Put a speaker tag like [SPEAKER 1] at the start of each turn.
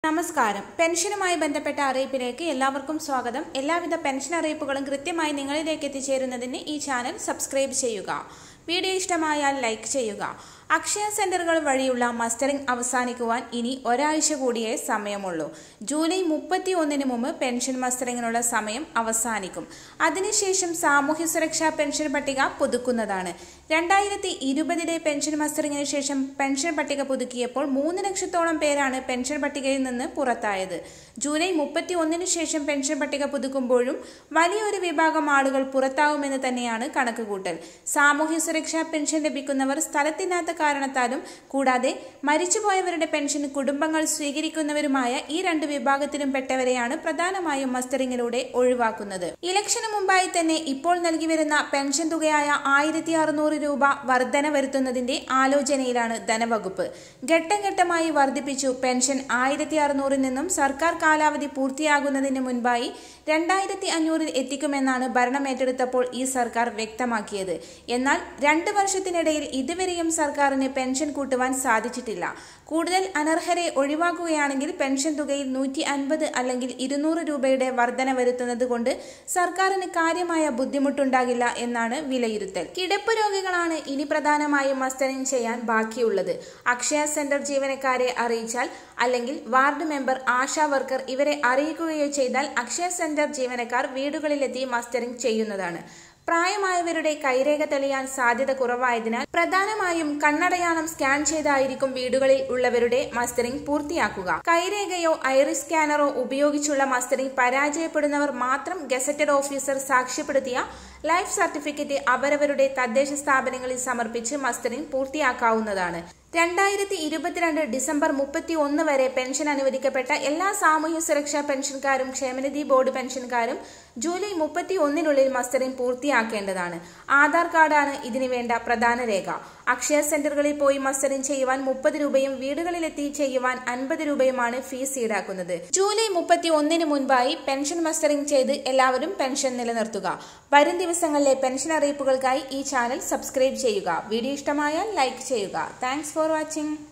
[SPEAKER 1] നമസ്കാരം പെൻഷനുമായി ബന്ധപ്പെട്ട അറിയിപ്പിലേക്ക് എല്ലാവർക്കും സ്വാഗതം എല്ലാവിധ പെൻഷൻ അറിയിപ്പുകളും കൃത്യമായി നിങ്ങളിലേക്ക് എത്തിച്ചേരുന്നതിന് ഈ ചാനൽ സബ്സ്ക്രൈബ് ചെയ്യുക വീഡിയോ ഇഷ്ടമായാൽ ലൈക്ക് ചെയ്യുക അക്ഷയ സെന്ററുകൾ വഴിയുള്ള മസ്റ്ററിംഗ് അവസാനിക്കുവാൻ ഇനി ഒരാഴ്ച കൂടിയേ സമയമുള്ളൂ ജൂലൈ മുപ്പത്തി ഒന്നിന് മുമ്പ് പെൻഷൻ മസ്റ്ററിങ്ങിനുള്ള സമയം അവസാനിക്കും അതിനുശേഷം സാമൂഹ്യ സുരക്ഷാ പെൻഷൻ പട്ടിക പുതുക്കുന്നതാണ് രണ്ടായിരത്തി ഇരുപതിലെ പെൻഷൻ മസ്റ്ററിങ്ങിന് ശേഷം പെൻഷൻ പട്ടിക പുതുക്കിയപ്പോൾ മൂന്ന് ലക്ഷത്തോളം പേരാണ് പെൻഷൻ പട്ടികയിൽ നിന്ന് പുറത്തായത് ജൂലൈ മുപ്പത്തി ഒന്നിന് ശേഷം പെൻഷൻ പട്ടിക പുതുക്കുമ്പോഴും വലിയൊരു വിഭാഗം ആളുകൾ പുറത്താവുമെന്ന് തന്നെയാണ് കണക്കുകൂട്ടൽ സാമൂഹ്യ സുരക്ഷാ പെൻഷൻ ലഭിക്കുന്നവർ സ്ഥലത്തില്ലാത്ത കാരണത്താലും കൂടാതെ മരിച്ചുപോയവരുടെ പെൻഷൻ കുടുംബങ്ങൾ സ്വീകരിക്കുന്നവരുമായ ഈ രണ്ട് വിഭാഗത്തിലും പെട്ടവരെയാണ് പ്രധാനമായും മസ്റ്ററിങ്ങിലൂടെ ഒഴിവാക്കുന്നത് ഇലക്ഷന് മുമ്പായി തന്നെ ഇപ്പോൾ നൽകി വരുന്ന പെൻഷൻ തുകയായ ആയിരത്തി അറുന്നൂറ് രൂപ വർധന വരുത്തുന്നതിന്റെ ആലോചനയിലാണ് ധനവകുപ്പ് ഘട്ടം ഘട്ടമായി വർദ്ധിപ്പിച്ചു പെൻഷൻ ആയിരത്തി അറുന്നൂറിൽ നിന്നും സർക്കാർ കാലാവധി പൂർത്തിയാകുന്നതിന് മുൻപായി രണ്ടായിരത്തി അഞ്ഞൂറിൽ എത്തിക്കുമെന്നാണ് ഭരണം ഏറ്റെടുത്തപ്പോൾ ഈ സർക്കാർ വ്യക്തമാക്കിയത് എന്നാൽ രണ്ട് വർഷത്തിനിടയിൽ ഇതുവരെയും സർക്കാരിന് പെൻഷൻ കൂട്ടുവാൻ സാധിച്ചിട്ടില്ല കൂടുതൽ അനർഹരെ ഒഴിവാക്കുകയാണെങ്കിൽ പെൻഷൻ തുകയിൽ നൂറ്റി അൻപത് അല്ലെങ്കിൽ ഇരുന്നൂറ് രൂപയുടെ വർധന വരുത്തുന്നത് കൊണ്ട് സർക്കാരിന് കാര്യമായ ബുദ്ധിമുട്ടുണ്ടാകില്ല എന്നാണ് വിലയിരുത്തൽ കിടപ്പ് രോഗികളാണ് ഇനി പ്രധാനമായും മസ്റ്ററിംഗ് ചെയ്യാൻ ബാക്കിയുള്ളത് അക്ഷയ സെന്റർ ജീവനക്കാരെ അറിയിച്ചാൽ അല്ലെങ്കിൽ വാർഡ് മെമ്പർ ആശാ വർക്കർ ഇവരെ അറിയിക്കുകയോ ചെയ്താൽ അക്ഷയ സെന്റർ ജീവനക്കാർ വീടുകളിലെത്തി മസ്റ്ററിംഗ് ചെയ്യുന്നതാണ് പ്രായമായവരുടെ കൈരേഖ തെളിയാൻ സാധ്യത കുറവായതിനാൽ പ്രധാനമായും കണ്ണടയാളം സ്കാൻ ചെയ്തായിരിക്കും വീടുകളിൽ ഉള്ളവരുടെ മസ്റ്ററിംഗ് പൂർത്തിയാക്കുക കൈരേഖയോ ഐറിസ് സ്കാനറോ ഉപയോഗിച്ചുള്ള മസ്റ്ററിംഗ് പരാജയപ്പെടുന്നവർ മാത്രം ഗസറ്റഡ് ഓഫീസർ സാക്ഷ്യപ്പെടുത്തിയ ലൈഫ് സർട്ടിഫിക്കറ്റ് അവരവരുടെ തദ്ദേശ സ്ഥാപനങ്ങളിൽ സമർപ്പിച്ച് മസ്റ്ററിംഗ് പൂർത്തിയാക്കാവുന്നതാണ് രണ്ടായിരത്തി ഇരുപത്തിരണ്ട് ഡിസംബർ മുപ്പത്തി ഒന്ന് വരെ പെൻഷൻ അനുവദിക്കപ്പെട്ട എല്ലാ സാമൂഹ്യ സുരക്ഷാ പെൻഷൻകാരും ക്ഷേമനിധി ബോർഡ് പെൻഷൻകാരും ജൂലൈ മുപ്പത്തി ഒന്നിനുള്ളിൽ മസ്റ്ററിംഗ് പൂർത്തിയാക്കേണ്ടതാണ് ആധാർ കാർഡാണ് ഇതിനു വേണ്ട പ്രധാന രേഖ അക്ഷയ സെന്ററുകളിൽ പോയി മസ്റ്ററിംഗ് ചെയ്യുവാൻ മുപ്പത് രൂപയും വീടുകളിലെത്തി ചെയ്യുവാൻ അൻപത് രൂപയുമാണ് ഫീസ് ഈടാക്കുന്നത് ജൂലൈ മുപ്പത്തി ഒന്നിന് മുൻപായി പെൻഷൻ മസ്റ്ററിംഗ് ചെയ്ത് എല്ലാവരും പെൻഷൻ നിലനിർത്തുക വരും ദിവസങ്ങളിലെ പെൻഷൻ അറിയിപ്പുകൾക്കായി ഈ ചാനൽ സബ്സ്ക്രൈബ് ചെയ്യുക വീഡിയോ ഇഷ്ടമായാൽ ലൈക്ക് ചെയ്യുക താങ്ക്സ് ഫോർ വാച്ചിങ്